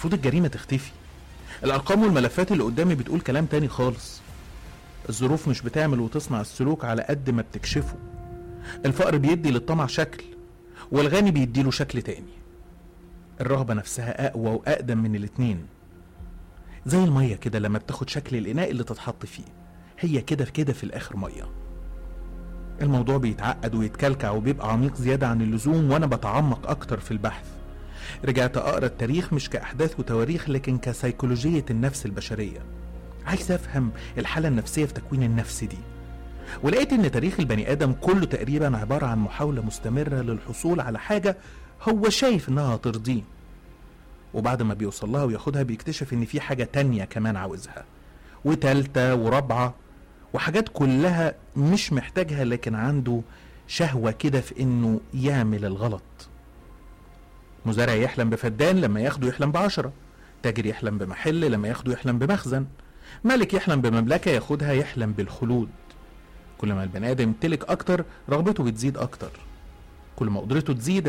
المفروض الجريمة تختفي الأرقام والملفات اللي قدامي بتقول كلام تاني خالص الظروف مش بتعمل وتصنع السلوك على قد ما بتكشفه الفقر بيدي للطمع شكل والغني بيديله شكل تاني الرغبة نفسها أقوى وأقدم من الاتنين زي المية كده لما بتاخد شكل الإناء اللي تتحط فيه هي كده في كده في الآخر مية الموضوع بيتعقد ويتكلكع وبيبقى عميق زيادة عن اللزوم وأنا بتعمق أكتر في البحث رجعت أقرأ التاريخ مش كأحداث وتواريخ لكن كسيكولوجية النفس البشرية عايز أفهم الحالة النفسية في تكوين النفس دي ولقيت إن تاريخ البني آدم كله تقريبا عبارة عن محاولة مستمرة للحصول على حاجة هو شايف إنها هترضيه وبعد ما بيوصل لها وياخدها بيكتشف إن في حاجة تانية كمان عاوزها وتالتة ورابعة وحاجات كلها مش محتاجها لكن عنده شهوة كده في إنه يعمل الغلط مزارع يحلم بفدان لما ياخده يحلم بعشرة تاجر يحلم بمحل لما ياخده يحلم بمخزن ملك يحلم بمملكة ياخدها يحلم بالخلود كل ما البني آدم يمتلك أكتر رغبته بتزيد أكتر كل ما قدرته تزيد